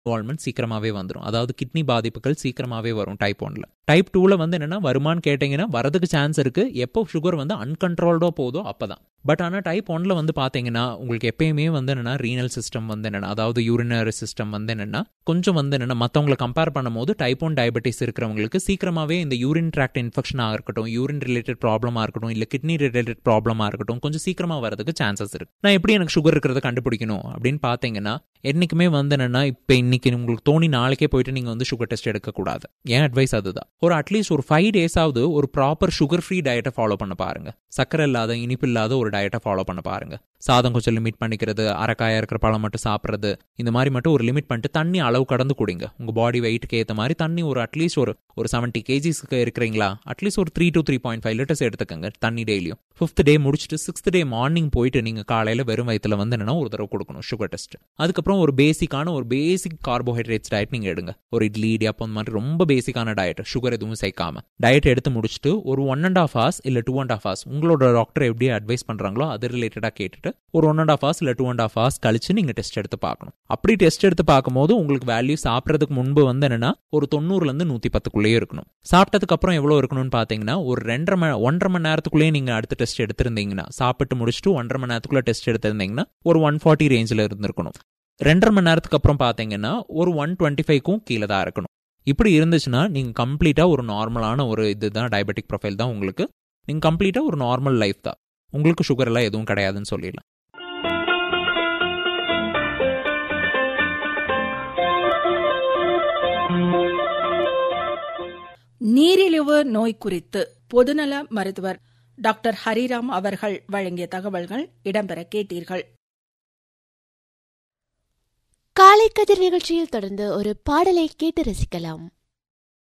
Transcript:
involvement சீக்கிரமாகவே வந்துடும் அதாவது கிட்னி பாதிப்புகள் சீக்கிரமாகவே வரும் டைப் ஒன்ல டைப் டூவில் வந்து என்னென்னா வருமானு கேட்டிங்கன்னா வரதுக்கு சான்ஸ் இருக்குது எப்போ சுகர் வந்து அன்கண்ட்ரோல்டோ போதோ அப்போ தான் பட் ஆனால் டைப் ஒன்ல வந்து பார்த்தீங்கன்னா உங்களுக்கு எப்பயுமே வந்து என்னென்னா ரீனல் சிஸ்டம் வந்து என்னென்னா அதாவது யூரினரி சிஸ்டம் வந்து என்னென்னா கொஞ்சம் வந்து என்னென்னா மற்றவங்களை கம்பேர் பண்ணும்போது டைப் ஒன் டயபெட்டிஸ் இருக்கிறவங்களுக்கு சீக்கிரமாகவே இந்த யூரின் ட்ராக்ட் இன்ஃபெக்ஷனாக இருக்கட்டும் யூரின் ரிலேட்டட் ப்ராப்ளமாக இருக்கட்டும் இல்லை கிட்னி ரிலேட்டட் ப்ராப்ளமாக இருக்கட்டும் கொஞ்சம் சீக்கிரமாக வரதுக்கு சான்சஸ் இருக்கு நான் எப்படி எனக்கு சுகர் இருக்கிறத கண்டுபிடிக்கணும் அப்படின்னு பார்த்தீங்கன்னா என்னைக்குமே வந்து என்னென்னா இப்போ இன்னைக்கு உங்களுக்கு தோணி நாளைக்கே போயிட்டு நீங்கள் வந்து சுகர் டெஸ்ட் எடுக்கக்கூடாது என் அட்வைஸ் அதுதான் ஒரு அட்லீஸ்ட் ஒரு ஃபைவ் டேஸாவது ஒரு ப்ராப்பர் சுகர் ஃப்ரீ டயட்டை ஃபாலோ பண்ண பாருங்க சக்கரை இல்லாத இனிப்பு இல்லாத ஒரு டயட்டை ஃபாலோ பண்ண பாருங்க சாதம் கொஞ்சம் லிமிட் பண்ணிக்கிறது அரைக்காயா இருக்கிற பழம் மட்டும் சாப்பிட்றது இந்த மாதிரி மட்டும் ஒரு லிமிட் பண்ணிட்டு தண்ணி அளவு கடந்து குடிங்க உங்க பாடி வெயிட்டுக்கு ஏற்ற மாதிரி தண்ணி ஒரு அட்லீஸ்ட் ஒரு ஒரு செவன்ட்டி கேஜிஸ்க்கு இருக்கிறீங்களா அட்லீஸ்ட் ஒரு three to three point five litres எடுத்துக்கங்க தண்ணி டெய்லியும் ஃபிஃப்த் டே முடிச்சுட்டு சிக்ஸ்த் டே மார்னிங் போயிட்டு நீங்க காலையில வெறும் வயிற்றுல வந்து என்னன்னா ஒரு தடவை கொடுக்கணும் சுகர் டெஸ்ட் அதுக்கப்புறம் ஒரு பேசிக்கான ஒரு பேசிக் கார்போஹைட்ரேட்ஸ் டயட் நீங்க எடுங்க ஒரு இட்லி இடியாப்பம் அந்த மாதிரி ரொம்ப பேசிக்கான டயட் சுகர் எதுவும் சேர்க்காம டயட் எடுத்து முடிச்சுட்டு ஒரு ஒன் அண்ட் ஆஃப் ஹவர்ஸ் இல்ல டூ அண்ட் ஆஃப் ஹவர்ஸ் உங்களோட டாக்டர் எப்படி அட்வைஸ் பண்றாங்களோ அது ரிலேட்டடா கேட்டுட்டு ஒரு ஒன் அண்ட் ஆஃப் ஹவர்ஸ் இல்ல டூ அண்ட் ஆஃப் ஹவர்ஸ் கழிச்சு நீங்க டெஸ்ட் எடுத்து பார்க்கணும் அப்படி டெஸ்ட் எடுத்து பார்க்கும்போது உங்களுக்கு வேல்யூ சாப்பிட்றதுக்கு முன்பு வந்து என்னன்னா ஒரு தொண்ணூறுல இருந்து நூத்தி பத்துக்குள்ளேயே இருக்கணும் சாப்பிட்டதுக்கு அப்புறம் எவ்வளவு இருக்கணும்னு பாத்தீங்கன்னா ஒரு ரெண்டரை மணி ஒன்றரை மணி நேரத்துக்குள்ளேயே நீங்க அடுத்த டெஸ்ட் எடுத்திருந்தீங்கன்னா சாப்பிட்டு முடிச்சுட்டு ஒன்றரை மணி நேரத்துக்குள்ள டெஸ்ட் எடுத்திருந்தீங்கன்னா ஒரு ஒன் ஃபார்ட்டி ரேஞ்சில் இருந்திருக்கணும் ரெண்டரை மணி நேரத்துக்கு அப்புறம் பார்த்தீங்கன்னா ஒரு ஒன் டுவெண்ட்டி ஃபைவ்க்கும் கீழே தான் இருக்கணும் இப்படி இருந்துச்சுன்னா நீங்கள் கம்ப்ளீட்டாக ஒரு நார்மலான ஒரு இதுதான் டயபெட்டிக் ப்ரொஃபைல் தான் உங்களுக்கு நீங்கள் கம்ப்ளீட்டாக ஒரு நார்மல் லைஃப் தான் உங்களுக்கு சுகர் எல்லாம் எதுவும் கிடையாதுன்னு சொல்லிடலாம் நீரிழிவு நோய் குறித்து பொதுநல மருத்துவர் டாக்டர் ஹரிராம் அவர்கள் வழங்கிய தகவல்கள் இடம்பெற கேட்டீர்கள் காலை கதிர் நிகழ்ச்சியில் தொடர்ந்து ஒரு பாடலை கேட்டு ரசிக்கலாம்